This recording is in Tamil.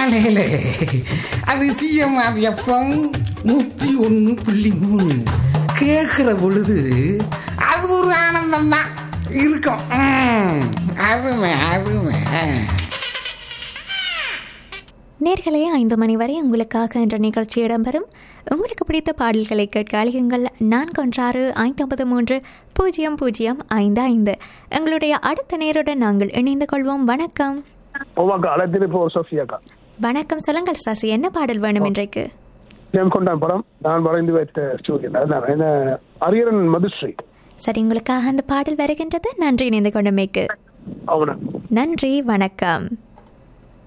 காலையில அது சிஎம்ஆர் எஃப்எம் நூற்றி ஒன்று புள்ளி மூணு கேட்குற பொழுது அது ஒரு ஆனந்தம் தான் இருக்கும் ம், அருமை அருமை நேர்களே ஐந்து மணி வரை உங்களுக்காக என்ற நிகழ்ச்சி இடம்பெறும் உங்களுக்கு பிடித்த பாடல்களை கேட்க அழையுங்கள் நான்கு ஒன்றாறு ஐந்து ஒன்பது மூன்று பூஜ்ஜியம் பூஜ்ஜியம் ஐந்து ஐந்து எங்களுடைய அடுத்த நேருடன் நாங்கள் இணைந்து கொள்வோம் வணக்கம் உமாக்கா அழைத்திருப்ப ஒரு சோஃபியாக்கா வணக்கம் சொல்லுங்கள் சாசி என்ன பாடல் வேணும் இன்றைக்கு நான் கொண்டான் படம் நான் வரைந்து வைத்த ஸ்டூடியோ அதுதான் என்ன அரியரன் மதுஸ்ரீ சரி உங்களுக்காக அந்த பாடல் வருகின்றது நன்றி இணைந்து கொண்டமைக்கு அவன நன்றி வணக்கம்